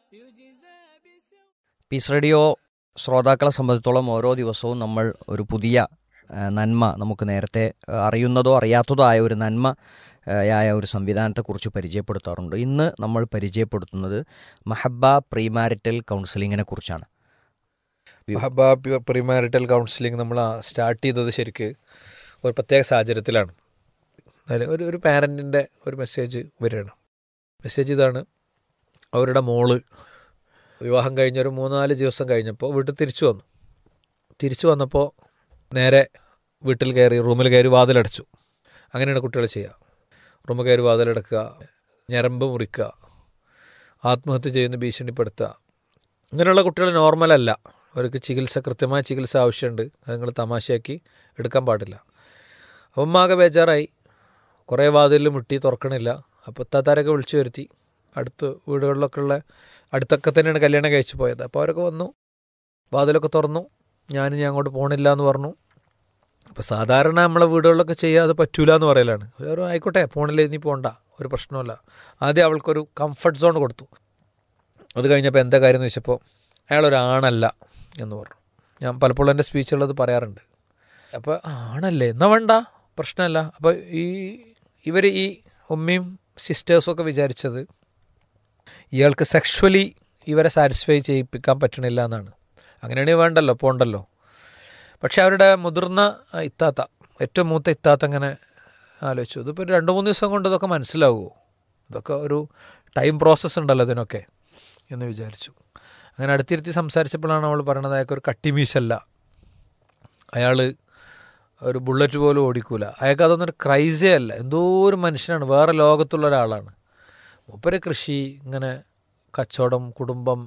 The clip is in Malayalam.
പീസ് റേഡിയോ ശ്രോതാക്കളെ സംബന്ധിച്ചോളം ഓരോ ദിവസവും നമ്മൾ ഒരു പുതിയ ആ, നന്മ നമുക്ക് നേരത്തെ ആ, അറിയുന്നതോ അറിയാത്തതോ ആയ ഒരു നന്മ ആ, ആയ ഒരു സംവിധാനത്തെക്കുറിച്ച് പരിചയപ്പെടുത്താറുണ്ട് ഇന്ന് നമ്മൾ പരിചയപ്പെടുത്തുന്നത് മഹബ പ്രീമാരിറ്റൽ കൗൺസിലിങ്ങിനെ കുറിച്ചാണ് ഹബ പ്രിമാരിറ്റൽ കൗൺസിലിംഗ് നമ്മൾ സ്റ്റാർട്ട് ചെയ്തത് ശരിക്ക് ഒരു പ്രത്യേക സാഹചര്യത്തിലാണ് അതിൽ ഒരു ഒരു പാരൻറ്റിൻ്റെ ഒരു മെസ്സേജ് വരികയാണ് മെസ്സേജ് ഇതാണ് അവരുടെ മോള് വിവാഹം കഴിഞ്ഞ ഒരു മൂന്നാല് ദിവസം കഴിഞ്ഞപ്പോൾ വീട്ടിൽ തിരിച്ചു വന്നു തിരിച്ചു വന്നപ്പോൾ നേരെ വീട്ടിൽ കയറി റൂമിൽ കയറി വാതിലടച്ചു അങ്ങനെയാണ് കുട്ടികൾ ചെയ്യുക റൂമിൽ കയറി വാതിലടക്കുക ഞരമ്പ് മുറിക്കുക ആത്മഹത്യ ചെയ്യുന്ന ഭീഷണിപ്പെടുത്തുക ഇങ്ങനെയുള്ള കുട്ടികൾ നോർമലല്ല അവർക്ക് ചികിത്സ കൃത്യമായ ചികിത്സ ആവശ്യമുണ്ട് അത് നിങ്ങൾ തമാശയാക്കി എടുക്കാൻ പാടില്ല അപ്പം ആകെ ബേജാറായി കുറേ വാതിലിൽ മുട്ടി തുറക്കണില്ല അപ്പോൾ താത്താരൊക്കെ വിളിച്ചു വരുത്തി അടുത്ത് വീടുകളിലൊക്കെ ഉള്ള അടുത്തൊക്കെ തന്നെയാണ് കല്യാണം കഴിച്ചു പോയത് അപ്പോൾ അവരൊക്കെ വന്നു വാതിലൊക്കെ തുറന്നു ഞാൻ ഞാൻ അങ്ങോട്ട് പോകണില്ല എന്ന് പറഞ്ഞു അപ്പോൾ സാധാരണ നമ്മളെ വീടുകളിലൊക്കെ ചെയ്യുക അത് പറ്റൂല എന്ന് പറയലാണ് ഒരു ആയിക്കോട്ടെ പോണില്ല ഇനി പോകണ്ട ഒരു പ്രശ്നമില്ല ആദ്യം അവൾക്കൊരു കംഫർട്ട് സോൺ കൊടുത്തു അത് കഴിഞ്ഞപ്പോൾ എന്താ കാര്യം എന്ന് വെച്ചപ്പോൾ അയാളൊരാണല്ല എന്ന് പറഞ്ഞു ഞാൻ പലപ്പോഴും എൻ്റെ സ്പീച്ചുള്ളത് പറയാറുണ്ട് അപ്പോൾ ആണല്ലേ എന്നാ വേണ്ട പ്രശ്നമല്ല അപ്പോൾ ഈ ഇവർ ഈ ഉമ്മയും സിസ്റ്റേഴ്സും ഒക്കെ വിചാരിച്ചത് ഇയാൾക്ക് സെക്ഷുവലി ഇവരെ സാറ്റിസ്ഫൈ ചെയ്യിപ്പിക്കാൻ പറ്റണില്ല എന്നാണ് അങ്ങനെയാണെങ്കിൽ വേണ്ടല്ലോ പോണ്ടല്ലോ പക്ഷെ അവരുടെ മുതിർന്ന ഇത്താത്ത ഏറ്റവും മൂത്ത ഇത്താത്ത അങ്ങനെ ആലോചിച്ചു ഇതിപ്പോൾ ഒരു രണ്ട് മൂന്ന് ദിവസം കൊണ്ട് ഇതൊക്കെ മനസ്സിലാവുമോ ഇതൊക്കെ ഒരു ടൈം പ്രോസസ്സ് ഉണ്ടല്ലോ ഇതിനൊക്കെ എന്ന് വിചാരിച്ചു അങ്ങനെ അടുത്തിരുത്തി സംസാരിച്ചപ്പോഴാണ് അവൾ പറയണത് അയാൾക്ക് ഒരു കട്ടിമീശല്ല അയാൾ ഒരു ബുള്ളറ്റ് പോലും ഓടിക്കൂല അയാൾക്ക് അതൊന്നും ഒരു ക്രൈസേ അല്ല എന്തോ ഒരു മനുഷ്യനാണ് വേറെ ലോകത്തുള്ള ഒരാളാണ് മൂപ്പര് കൃഷി ഇങ്ങനെ കച്ചവടം കുടുംബം